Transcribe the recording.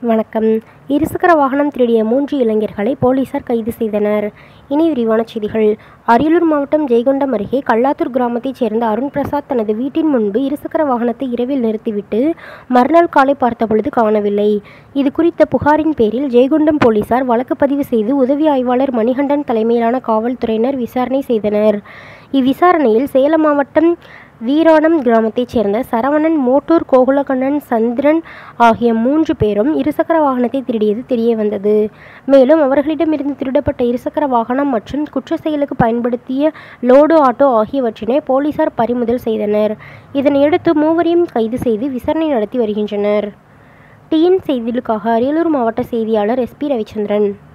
வணக்கம் இருசக்கர வாகனம் திருடிய மூன்று இளைஞர்களை போலீசார் கைது செய்தனர் இனி விரிவான செய்திகள் அரியலூர் மாவட்டம் ஜெயங்கொண்டம் அருகே கல்லாத்தூர் கிராமத்தைச் சேர்ந்த அருண் பிரசாத் தனது வீட்டின் முன்பு இருசக்கர வாகனத்தை இரவில் நிறுத்திவிட்டு மறுநாள் காலை பார்த்தபொழுது காணவில்லை இது குறித்த புகாரின் பேரில் ஜெயங்கொண்டம் போலீசார் வழக்கு பதிவு செய்து உதவி ஆய்வாளர் மணிகண்டன் தலைமையிலான காவல்துறையினர் விசாரணை செய்தனர் இவ்விசாரணையில் சேலம் மாவட்டம் வீராணம் கிராமத்தைச் சேர்ந்த சரவணன் மோட்டூர் கோகுலகண்ணன் சந்திரன் ஆகிய மூன்று பேரும் இருசக்கர வாகனத்தை திருடியது தெரிய வந்தது மேலும் அவர்களிடமிருந்து திருடப்பட்ட இருசக்கர வாகனம் மற்றும் குற்ற செயலுக்கு பயன்படுத்திய லோடு ஆட்டோ ஆகியவற்றினை போலீசார் பறிமுதல் செய்தனர் இதனையடுத்து மூவரையும் கைது செய்து விசாரணை நடத்தி வருகின்றனர் டிஎன் செய்திகளுக்காக அரியலூர் மாவட்ட செய்தியாளர் எஸ்பி ரவிச்சந்திரன்